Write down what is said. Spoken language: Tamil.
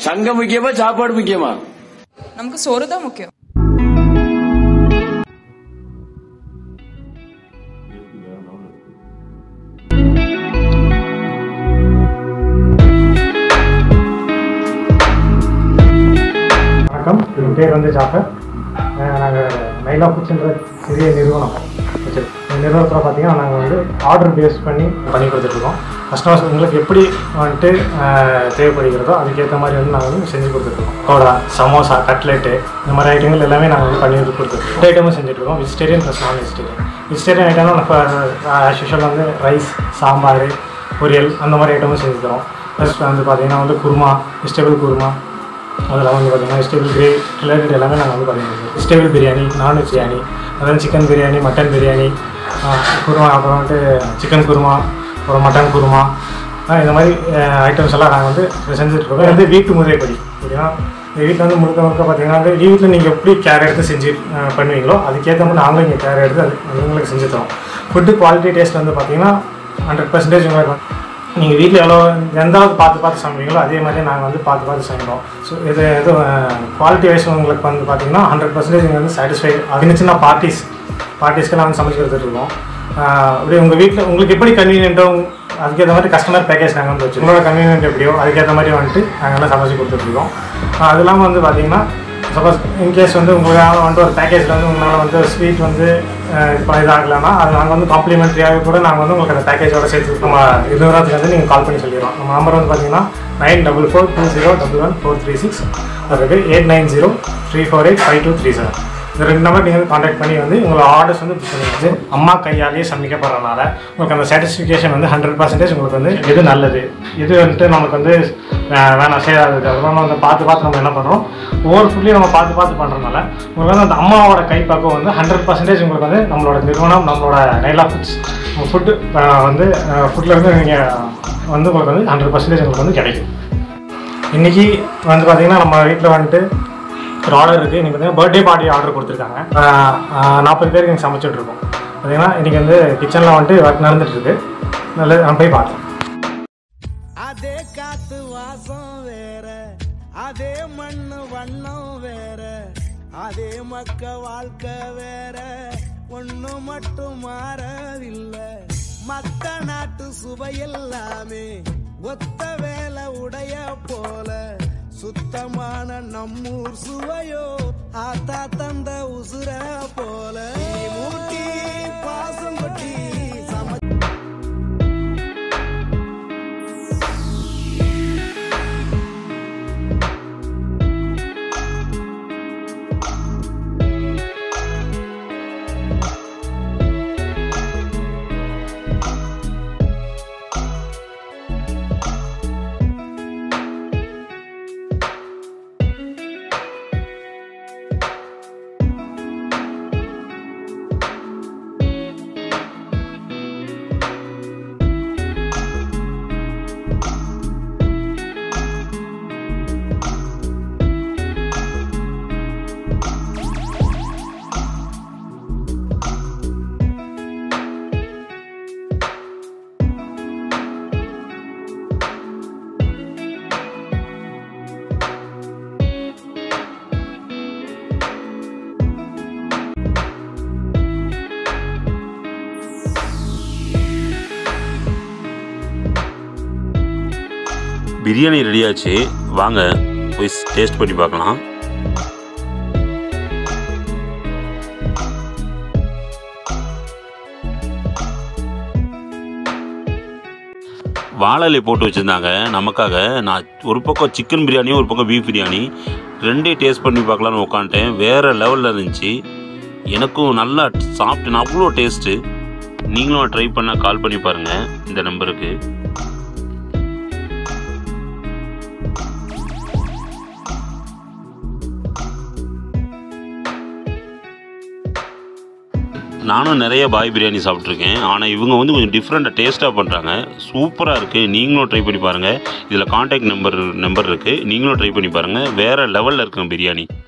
சங்கம் முக்கியமா சாப்பாடு முக்கியமா நமக்கு சோறு தான் முக்கியம் வணக்கம் என் பேர் வந்து ஜாஃபர் நாங்கள் நைலா ஃபுட்ஸ்ன்ற சிறிய நிறுவனம் வச்சிருக்கோம் இந்த நிறுவனத்தில் பார்த்தீங்கன்னா நாங்கள் வந்து ஆர்டர் பேஸ் பண்ணி பண்ணி கொடுத்துட்ருக்கோம் கஸ்டமர்ஸ் உங்களுக்கு எப்படி வந்துட்டு அஹ், தேவைப்படுகிறதோ அதுக்கேற்ற மாதிரி வந்து நாங்கள் வந்து செஞ்சு கொடுத்துட்ருக்கோம் கோடா சமோசா கட்லெட்டு இந்த மாதிரி ஐட்டங்கள் எல்லாமே நாங்கள் வந்து பண்ணி வந்து கொடுத்துருக்கோம் ஃபுட் ஐட்டமும் செஞ்சுட்ருக்கோம் vegetarian plus non vegetarian vegetarian ஐட்டம்னா நம்ம ஆஸ் யூஷுவல் வந்து ரைஸ் சாம்பார் பொரியல் அந்த மாதிரி ஐட்டமும் செஞ்சு தரோம் ப்ளஸ் வந்து பார்த்தீங்கன்னா வந்து குருமா வெஜிடபிள் குருமா அதெல்லாம் வந்து பார்த்தீங்கன்னா வெஜிடபிள் கிரேவி ரிலேட்டட் எல்லாமே நாங்கள் வந்து பண்ணியிருக்கோம் வெஜிடபிள் பிரியாணி நான்வெஜ் பிரியாணி அதாவது சிக்கன் பிரியாணி மட்டன் பிரியாணி ஆஹ் குருமா அப்புறம் வந்துட்டு சிக்கன் குருமா அப்புறம் மட்டன் குருமா ஆஹ் இந்த மாதிரி ஐட்டம்ஸ் எல்லாம் நாங்கள் வந்து செஞ்சுட்ருக்கோம் இது வந்து வீட்டு முறைப்படி அப்படின்னா இந்த வீட்டில் வந்து முழுக்க முழுக்க பார்த்தீங்கன்னா வந்து வீட்டில் நீங்கள் எப்படி கேர் எடுத்து செஞ்சு ஆஹ் பண்ணுவீங்களோ அதுக்கேற்ற மாதிரி நாங்களும் இங்கே கேர் எடுத்து அது அது உங்களுக்கு செஞ்சு தரோம் ஃபுட்டு குவாலிட்டி டேஸ்ட் வந்து பார்த்தீங்கன்னா ஹண்ட்ரட் பர்சன்டேஜ் உங்களுக்கு வந்து நீங்கள் வீட்டில் எவ்வளோ எந்த அளவுக்கு பார்த்து பார்த்து சமைப்பீங்களோ அதே மாதிரி நாங்கள் வந்து பார்த்து பார்த்து சமைக்கிறோம் ஸோ இது இது குவாலிட்டி வைஸ் உங்களுக்கு வந்து பார்த்தீங்கன்னா ஹண்ட்ரட் பர்சன்டேஜ் நீங்கள் வந்து சாட்டிஸ்ஃபைட் அது சின்ன பார்ட்டிஸ் பார்ட்டிஸ்க்கெல்லாம் வந்து சமைச்சு கொடுத்துட்ருக்கோம் அப்படியே உங்கள் வீட்டில் உங்களுக்கு எப்படி கன்வீனியன்ட்டோ அதுக்கேற்ற மாதிரி கஸ்டமர் பேக்கேஜ் நாங்கள் வந்து வச்சு உங்களோட கன்வீனியன்ட் எப்படியோ அதுக்கேற்ற மாதிரி வந்துட்டு நாங்கள் எல்லாம் சமைச்சு கொடுத்துட்ருக்கோம் அது இல்லாமல் வந்து பார்த்தீங்கன்னா சப்போஸ் இன்கேஸ் வந்து உங்களால் வந்துட்டு ஒரு பேக்கேஜில் வந்து உங்களால் வந்து ஸ்வீட் வந்து அஹ், இப்போ இதாகலைன்னா அது நாங்கள் வந்து காம்ப்ளிமெண்ட்ரியாக கூட நாங்கள் வந்து உங்களுக்கு அந்த பேக்கேஜோட சேர்த்து நம்ம இருபதாத்துக்கு வந்து நீங்கள் கால் பண்ணி சொல்லிடுறோம் நம்ம நம்பர் வந்து பார்த்தீங்கன்னா nine double four two zero double one four three six அதுக்கு eight nine zero three four eight five two three seven இந்த ரெண்டு நம்பர் நீங்கள் வந்து காண்டாக்ட் பண்ணி வந்து உங்களோட ஆர்டர்ஸ் வந்து புக் பண்ணி வந்து அம்மா கையாலேயே சமைக்கப்படுறதுனால உங்களுக்கு அந்த சாட்டிஸ்ஃபிகேஷன் வந்து ஹண்ட்ரட் பர்சன்டேஜ் உங்களுக்கு வந்து எது நல்லது இது வந்துட்டு நமக்கு வந்து வே- வேணாம் செய்யாது அதெல்லாம் வந்து பார்த்து பார்த்து நம்ம என்ன பண்ணுறோம் ஒவ்வொரு ஃபுட்லையும் நம்ம பார்த்து பார்த்து பண்ணுறதுனால உங்களுக்கு வந்து அந்த அம்மாவோட கைப்பக்கம் வந்து ஹண்ட்ரட் பர்சன்டேஜ் உங்களுக்கு வந்து நம்மளோட நிறுவனம் நம்மளோட நைலா ஃபுட்ஸ் ஃபுட்டு வந்து ஃபுட்டில் இருந்து நீங்கள் வந்து உங்களுக்கு வந்து ஹண்ட்ரட் பர்சன்டேஜ் உங்களுக்கு வந்து கிடைக்கும் இன்னைக்கு வந்து பார்த்தீங்கன்னா நம்ம வீட்டில் வந்துட்டு ஒரு ஆர்டர் இருக்குது இன்னைக்கு பார்த்தீங்கன்னா பர்த்டே பார்ட்டி ஆர்டர் கொடுத்துருக்காங்க நாற்பது பேருக்கு இங்கே சமைச்சிட்டு இருக்கோம் பார்த்தீங்கன்னா இன்றைக்கி வந்து கிச்சனில் வந்துட்டு ஒர்க் நடந்துட்டு இருக்கு நல்லது நான் போய் பார்த்தேன் அதே காத்து வாசம் வேற அதே மண்ணு வண்ணம் வேற அதே மக்க வாழ்க்கை வேற ஒண்ணு மட்டும் மாறவில்லை மத்த நாட்டு சுவையெல்லாமே ஒத்த வேலை உடைய போல சுத்தமான நம்மூர் சுவையோ ஆத்தா தந்த உசுர போல நீ மூட்டி பாசம் கொட்டி சம பிரியாணி ரெடியாச்சு வாங்க போய் டேஸ்ட் பண்ணி பார்க்கலாம் வாழை இலை போட்டு வச்சுருந்தாங்க நமக்காக நான் ஒரு பக்கம் சிக்கன் பிரியாணி ஒரு பக்கம் பீஃப் பிரியாணி ரெண்டையும் டேஸ்ட் பண்ணி பார்க்கலான்னு உட்காந்துட்டேன் வேறு லெவலில் இருந்துச்சு எனக்கும் நல்லா சாப்பிட்டேன் அவ்வளோ டேஸ்ட்டு நீங்களும் ட்ரை பண்ண கால் பண்ணி பாருங்கள் இந்த நம்பருக்கு நானும் நிறைய பாய் பிரியாணி சாப்பிட்ருக்கேன் ஆனால் இவங்க வந்து கொஞ்சம் டிஃப்ரெண்ட்டாக டேஸ்ட்டாக பண்ணுறாங்க சூப்பராக இருக்குது நீங்களும் ட்ரை பண்ணி பாருங்கள் இதில் காண்டாக்ட் நம்பர் நம்பர் இருக்குது நீங்களும் ட்ரை பண்ணி பாருங்கள் வேறு லெவலில் இருக்குங்க பிரியாணி